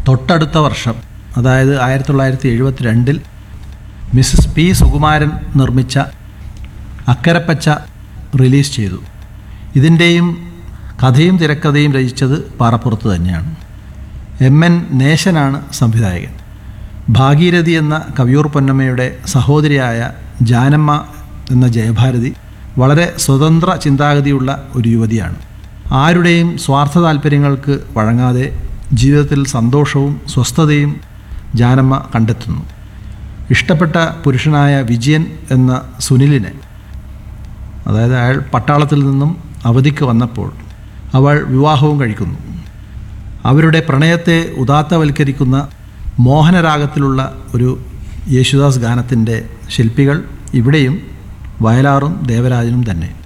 തൊട്ടടുത്ത വർഷം അതായത് ആയിരത്തി തൊള്ളായിരത്തി എഴുപത്തി രണ്ടിൽ മിസ്സസ് പി സുകുമാരൻ നിർമ്മിച്ച അക്കരപ്പച്ച റിലീസ് ചെയ്തു ഇതിൻ്റെയും കഥയും തിരക്കഥയും രചിച്ചത് പാറപ്പുറത്ത് തന്നെയാണ് എം എൻ നേശനാണ് സംവിധായകൻ ഭാഗീരഥി എന്ന കവിയൂർ പൊന്നമ്മയുടെ സഹോദരിയായ ജാനമ്മ എന്ന ജയഭാരതി വളരെ സ്വതന്ത്ര ചിന്താഗതിയുള്ള ഒരു യുവതിയാണ് ആരുടെയും സ്വാർത്ഥ താല്പര്യങ്ങൾക്ക് വഴങ്ങാതെ ജീവിതത്തിൽ സന്തോഷവും സ്വസ്ഥതയും ജാനമ്മ കണ്ടെത്തുന്നു ഇഷ്ടപ്പെട്ട പുരുഷനായ വിജയൻ എന്ന സുനിലിനെ അതായത് അയാൾ പട്ടാളത്തിൽ നിന്നും അവധിക്ക് വന്നപ്പോൾ അവൾ വിവാഹവും കഴിക്കുന്നു അവരുടെ പ്രണയത്തെ ഉദാത്തവൽക്കരിക്കുന്ന മോഹനരാഗത്തിലുള്ള ഒരു യേശുദാസ് ഗാനത്തിൻ്റെ ശില്പികൾ ഇവിടെയും വയലാറും ദേവരാജനും തന്നെ